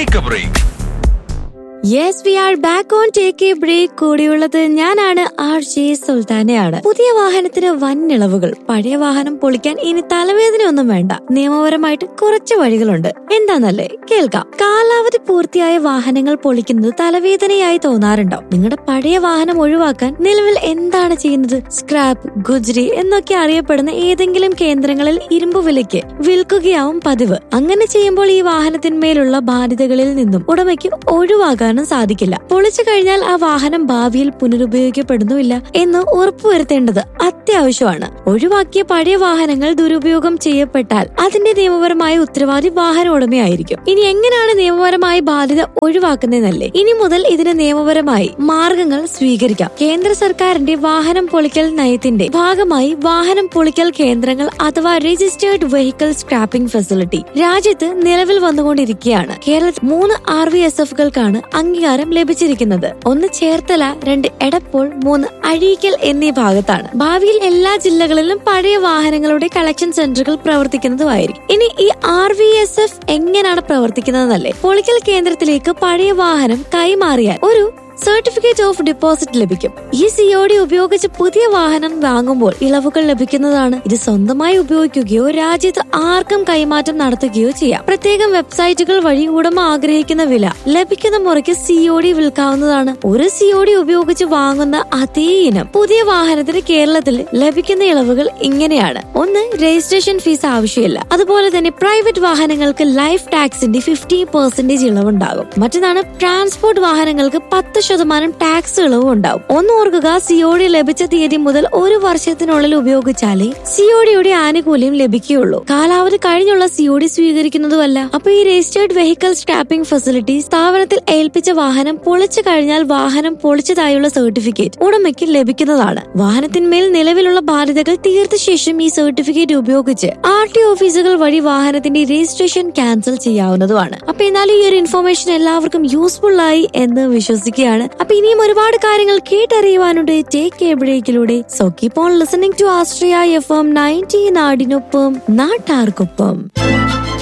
take a break yes we are back on take a break കൂടിയുള്ളത് ഞാനാണ് R J സുൽത്താനയാണ് പുതിയ വാഹനത്തിന് വൻ ഇളവുകൾ പഴയ വാഹനം പൊളിക്കാൻ ഇനി തലവേദന ഒന്നും വേണ്ട നിയമപരമായിട്ട് കുറച്ച് വഴികളുണ്ട് എന്താന്നല്ലേ കേൾക്കാം കാലാവധി പൂർത്തിയായ വാഹനങ്ങൾ പൊളിക്കുന്നത് തലവേദനയായി തോന്നാറുണ്ടോ നിങ്ങളുടെ പഴയ വാഹനം ഒഴിവാക്കാൻ നിലവിൽ എന്താണ് ചെയ്യുന്നത് സ്ക്രാപ്പ് ഗുജ്രി എന്നൊക്കെ അറിയപ്പെടുന്ന ഏതെങ്കിലും കേന്ദ്രങ്ങളിൽ ഇരുമ്പ് വിലയ്ക്ക് വിൽക്കുകയാവും പതിവ് അങ്ങനെ ചെയ്യുമ്പോൾ ഈ വാഹനത്തിന്മേലുള്ള ബാധ്യതകളിൽ നിന്നും ഉടമയ്ക്ക് ഒഴിവാകാനും സാധിക്കില്ല പൊളിച്ചു കഴിഞ്ഞാൽ ആ വാഹനം ഭാവിയിൽ പുനരുപയോഗിക്കപ്പെടുന്നുമില്ല എന്ന് ഉറപ്പുവരുത്തേണ്ടത് അത്യാവശ്യമാണ് ഒഴിവാക്കിയ പഴയ വാഹനങ്ങൾ ദുരുപയോഗം ചെയ്യപ്പെട്ടാൽ അതിന്റെ നിയമപരമായ ഉത്തരവാദി വാഹന ഉടമയായിരിക്കും ഇനി എങ്ങനെയാണ് നിയമപരമായി ബാധ്യത ഒഴിവാക്കുന്നതെന്നല്ലേ ഇനി മുതൽ ഇതിന് നിയമപരമായി മാർഗങ്ങൾ സ്വീകരിക്കാം കേന്ദ്ര സർക്കാരിന്റെ വാഹനം പൊളിക്കൽ നയത്തിന്റെ ഭാഗമായി വാഹനം പൊളിക്കൽ കേന്ദ്രങ്ങൾ അഥവാ രജിസ്റ്റേർഡ് വെഹിക്കിൾ സ്ക്രാപ്പിംഗ് ഫെസിലിറ്റി രാജ്യത്ത് നിലവിൽ വന്നുകൊണ്ടിരിക്കുകയാണ് കേരളത്തിൽ മൂന്ന് ആർ വി എസ് എഫുകൾക്കാണ് അംഗീകാരം ലഭിച്ചിരിക്കുന്നത് ഒന്ന് ചേർത്തല രണ്ട് എടപ്പോൾ മൂന്ന് അഴീക്കൽ എന്നീ ഭാഗത്താണ് ഭാവിയിൽ എല്ലാ ജില്ലകളിലും പഴയ വാഹനങ്ങളുടെ കളക്ഷൻ സെന്ററുകൾ പ്രവർത്തിക്കുന്നതുമായിരിക്കും ഇനി ഈ ആർ വി എസ് എഫ് എങ്ങനെയാണ് പ്രവർത്തിക്കുന്നതെന്നല്ലേ പൊളിക്കൽ കേന്ദ്രത്തിലേക്ക് പഴയ വാഹനം കൈമാറിയാൽ ഒരു സർട്ടിഫിക്കറ്റ് ഓഫ് ഡെപ്പോസിറ്റ് ലഭിക്കും ഈ സിഒഡി ഉപയോഗിച്ച് പുതിയ വാഹനം വാങ്ങുമ്പോൾ ഇളവുകൾ ലഭിക്കുന്നതാണ് ഇത് സ്വന്തമായി ഉപയോഗിക്കുകയോ രാജ്യത്ത് ആർക്കും കൈമാറ്റം നടത്തുകയോ ചെയ്യാം പ്രത്യേകം വെബ്സൈറ്റുകൾ വഴി ഉടമ ആഗ്രഹിക്കുന്ന വില ലഭിക്കുന്ന മുറയ്ക്ക് സിഒഡി വിൽക്കാവുന്നതാണ് ഒരു സിഒഡി ഉപയോഗിച്ച് വാങ്ങുന്ന അതേ ഇനം പുതിയ വാഹനത്തിന് കേരളത്തിൽ ലഭിക്കുന്ന ഇളവുകൾ ഇങ്ങനെയാണ് ഒന്ന് രജിസ്ട്രേഷൻ ഫീസ് ആവശ്യമില്ല അതുപോലെ തന്നെ പ്രൈവറ്റ് വാഹനങ്ങൾക്ക് ലൈഫ് ടാക്സിന്റെ ഫിഫ്റ്റി പെർസെന്റേജ് ഇളവുണ്ടാകും മറ്റൊന്നാണ് ട്രാൻസ്പോർട്ട് വാഹനങ്ങൾക്ക് പത്ത് ശതമാനം ടാക്സ് ഇളവും ഉണ്ടാവും ഒന്ന് ഓർക്കുക സിഒഡി ലഭിച്ച തീയതി മുതൽ ഒരു വർഷത്തിനുള്ളിൽ ഉപയോഗിച്ചാലേ സിഒഡിയുടെ ആനുകൂല്യം ലഭിക്കുകയുള്ളൂ കാലാവധി കഴിഞ്ഞുള്ള സിഒഡി സ്വീകരിക്കുന്നതുമല്ല അപ്പൊ ഈ രജിസ്റ്റേർഡ് വെഹിക്കിൾ സ്ക്രാപ്പിംഗ് ഫെസിലിറ്റി സ്ഥാപനത്തിൽ ഏൽപ്പിച്ച വാഹനം പൊളിച്ചു കഴിഞ്ഞാൽ വാഹനം പൊളിച്ചതായുള്ള സർട്ടിഫിക്കറ്റ് ഉടമയ്ക്ക് ലഭിക്കുന്നതാണ് വാഹനത്തിന്മേൽ നിലവിലുള്ള ബാധ്യതകൾ തീർത്ത ശേഷം ഈ സർട്ടിഫിക്കറ്റ് ഉപയോഗിച്ച് ആർ ടി ഓഫീസുകൾ വഴി വാഹനത്തിന്റെ രജിസ്ട്രേഷൻ ക്യാൻസൽ ചെയ്യാവുന്നതുമാണ് അപ്പൊ എന്നാലും ഈ ഒരു ഇൻഫർമേഷൻ എല്ലാവർക്കും യൂസ്ഫുൾ ആയി എന്ന് വിശ്വസിക്കുകയാണ് അപ്പൊ ഇനിയും ഒരുപാട് കാര്യങ്ങൾ കേട്ടറിയുവാനുണ്ട് ടേക്ക് എ ബ്രേക്കിലൂടെ so keep on listening to Astria F M ninety നാടിനൊപ്പം നാട്ടാർക്കൊപ്പം